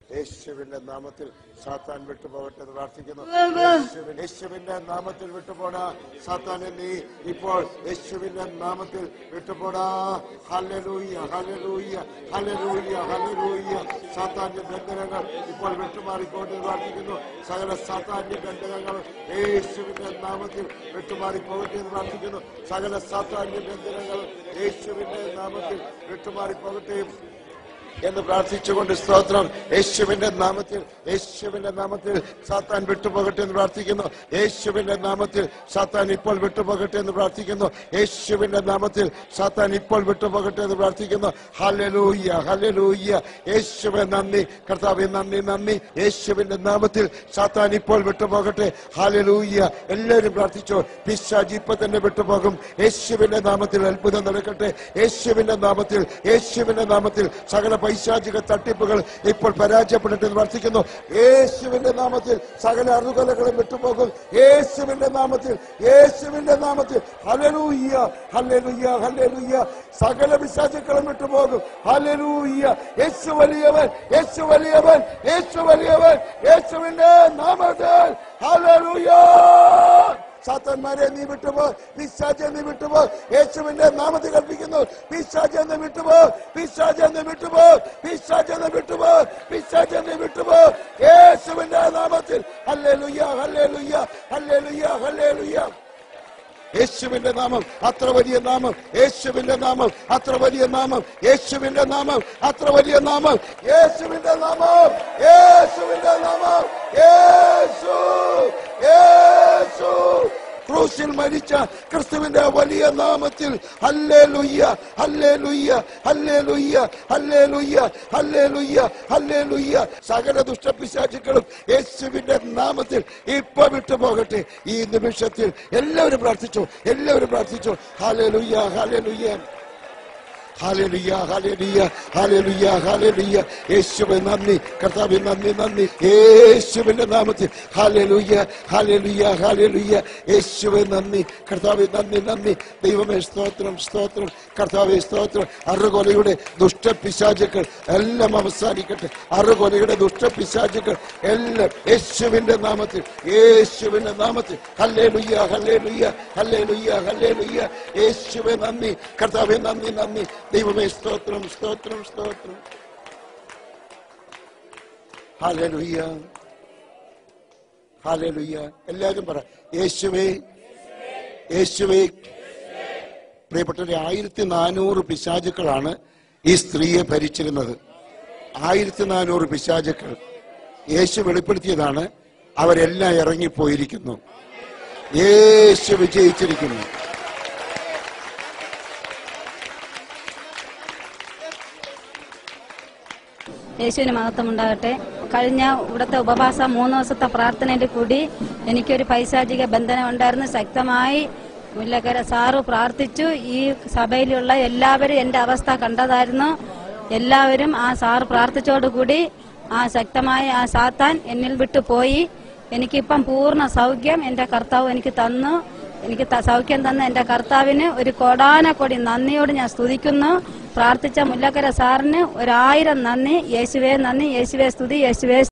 യേശുവിന്റെ നാമത്തിൽ സാത്താൻ വിട്ടുപോകട്ടെ എന്ന് പ്രാർത്ഥിക്കുന്നു യേശുവിൻ- യേശുവിന്റെ നാമത്തിൽ വിട്ടുപോടാ സാത്താനെ നീ ഇപ്പോൾ യേശുവിന്റെ നാമത്തിൽ വിട്ടുപോടാ ഹല്ലേലൂയ ഹല്ലേലൂയ ഹല്ലേലൂയ ഹല്ലേലൂയ സാത്താന്റെ ബന്ധനങ്ങൾ ഇപ്പോൾ വിട്ടുമാറിക്കോട്ടെ എന്ന് പ്രാർത്ഥിക്കുന്നു സകല സാത്താന്റെ ബന്ധനങ്ങൾ യേശുവിന്റെ നാമത്തിൽ വിട്ടുമാറിപ്പോകട്ടെ എന്ന് പ്രാർത്ഥിക്കുന്നു സകല സാത്താന്റെ ബന്ധനങ്ങൾ യേശുവിന്റെ നാമത്തിൽ വിട്ടുമാറിപ്പോകട്ടെ എന്ന് പ്രാർത്ഥിച്ചുകൊണ്ട് സ്തോത്രം യേശുവിന്റെ നാമത്തിൽ യേശുവിന്റെ നാമത്തിൽ സാത്താൻ വിട്ടുപോകട്ടെ എന്ന് പ്രാർത്ഥിക്കുന്നു യേശുവിന്റെ നാമത്തിൽ സാത്താൻ ഇപ്പോൾ വിട്ടുപോകട്ടെ എന്ന് പ്രാർത്ഥിക്കുന്നു യേശുവിന്റെ നാമത്തിൽ സാത്താൻ ഇപ്പോൾ വിട്ടുപോകട്ടെ എന്ന് പ്രാർത്ഥിക്കുന്നു ഹല്ലേലൂയ ഹല്ലേലൂയ യേശുവെ നന്ദി കർത്താവെ നന്ദി നന്ദി യേശുവിന്റെ നാമത്തിൽ സാത്താൻ ഇപ്പോൾ വിട്ടുപോകട്ടെ ഹല്ലേലൂയ എല്ലാവരും പ്രാർത്ഥിച്ചോ പിശാജ് ഇപ്പൊ തന്നെ വിട്ടുപോകും യേശുവിന്റെ നാമത്തിൽ അത്ഭുതം നടക്കട്ടെ യേശുവിന്റെ നാമത്തിൽ യേശുവിന്റെ നാമത്തിൽ സകല പൈശാചിക തട്ടിപ്പുകൾ ഇപ്പോൾ പരാജയപ്പെടട്ടെ എന്ന് പ്രാർത്ഥിക്കുന്നു യേശുവിന്റെ നാമത്തിൽ സകല അറുകലകളും വിട്ടുപോകും യേശുവിന്റെ നാമത്തിൽ യേശുവിന്റെ നാമത്തിൽ ഹലലൂയ്യ ഹല്ലേലൂയ്യ ഹല്ലേലൂയ്യ സകല പിശാചുക്കളും വിട്ടുപോകും ഹല്ലേലൂയ്യ യേശു വലിയവൻ യേശു വലിയവൻ യേശു വലിയവൻ യേശുവിന്റെ നാമത്തിൽ ഹല്ലേലൂയ്യ സാത്താന്മാരെ നീ വിട്ടുപോ പിശാചെ നീ വിട്ടുപോ യേശുവിന്റെ നാമത്തിൽ കൽപ്പിക്കുന്നു പിശാചെ നീ വിട്ടുപോ പിശാചെ നീ വിട്ടുപോ പിശാചെ നീ വിട്ടുപോ പിശാചെ നീ വിട്ടുപോ യേശുവിന്റെ നാമത്തിൽ ഹല്ലേലൂയ ഹല്ലേലൂയ ഹല്ലേലൂയ ഹല്ലേലൂയ യേശുവിന്റെ നാമം അത്ര വലിയ നാമം യേശുവിന്റെ നാമം അത്ര വലിയ നാമം യേശുവിന്റെ നാമം അത്ര വലിയ നാമം യേശുവിന്റെ നാമം യേശുവിന്റെ നാമം യേശു യേശു ക്രൂശിൽ മരിച്ച ക്രിസ്തുവിന്റെ വലിയ നാമത്തിൽ ഹല്ലേ ലുയ്യ ഹല്ലേ ലുയ്യ ഹല്ലേ ലുയ്യ ഹല്ലേ ലുയ്യ ഹല്ലേ ലുയ്യ ഹല്ലേ ലുയ്യ സകല ദുഷ്ടപിശാചുക്കളും യേശുവിന്റെ നാമത്തിൽ ഇപ്പൊ വിട്ടുപോകട്ടെ ഈ നിമിഷത്തിൽ എല്ലാവരും പ്രാർത്ഥിച്ചു എല്ലാവരും പ്രാർത്ഥിച്ചു ഹലേ ലുയ്യ ഹലേ ലുയ്യ ഹാലേലുയ്യ ഹാലേലുയ്യ ഹാലേലുയ്യ ഹാലേലുയ്യ യേശുവെ നന്ദി കർത്താവെ നന്ദി നന്ദി യേശുവിന്റെ നാമത്തിൽ ഹാലേലുയ്യ ഹാലേലുയ്യ ഹാലേലുയ്യ യേശുവെ നന്ദി കർത്താവെ നന്ദി നന്ദി ദൈവമേ സ്തോത്രം സ്തോത്രം കർത്താവെ സ്തോത്രം അറുകൊലയുടെ ദുഷ്ടപിശാചുക്കൾ എല്ലാം അവസാനിക്കട്ടെ അറുകൊലയുടെ ദുഷ്ടപിശാചുക്കൾ എല്ലാം യേശുവിന്റെ നാമത്തിൽ യേശുവിന്റെ നാമത്തിൽ ഹല്ലേലുയ്യ ഹല്ലേലുയ്യ ഹല്ലേലുയ്യ ഹല്ലേലുയ്യ യേശുവെ നന്ദി കർത്താവെ നന്ദി നന്ദി ദൈവമേ സ്തോത്രം സ്തോത്രം സ്തോത്രം ഹല്ലേലുയ്യ ഹല്ലേലുയ്യ എല്ലാവരും പറ യേശുവേ യേശുവേ പ്രിയപ്പെട്ടവരെ ആയിരത്തി നാനൂറ് പിശാചുക്കളാണ് ഈ സ്ത്രീയെ ഭരിച്ചിരുന്നത് ആയിരത്തി നാനൂറ് പിശാചുക്കൾ യേശു വെളിപ്പെടുത്തിയതാണ് അവരെല്ലാം ഇറങ്ങിപ്പോയിരിക്കുന്നു യേശു വിജയിച്ചിരിക്കുന്നു യേശുവിന് മഹത്വം ഉണ്ടാകട്ടെ കഴിഞ്ഞ ഇവിടുത്തെ ഉപവാസം മൂന്ന് ദിവസത്തെ പ്രാർത്ഥനയുടെ കൂടി എനിക്കൊരു പൈശാചിക ബന്ധനം ഉണ്ടായിരുന്നു ശക്തമായി മുല്ലക്കര സാറ് പ്രാർത്ഥിച്ചു ഈ സഭയിലുള്ള എല്ലാവരും എന്റെ അവസ്ഥ കണ്ടതായിരുന്നു എല്ലാവരും ആ സാറ് പ്രാർത്ഥിച്ചോടുകൂടി ആ ശക്തമായ ആ സാത്താൻ എന്നിൽ വിട്ടു പോയി എനിക്കിപ്പം പൂർണ്ണ സൗഖ്യം എന്റെ കർത്താവ് എനിക്ക് തന്നു എനിക്ക് ത- സൗഖ്യം തന്ന എന്റെ കർത്താവിന് ഒരു കോടാന കോടി നന്ദിയോട് ഞാൻ സ്തുതിക്കുന്നു പ്രാർത്ഥിച്ച മുല്ലക്കര സാറിന് ഒരായിരം നന്ദി യേശുവേ നന്ദി യേശുവേ സ്തുതി യേശുവേ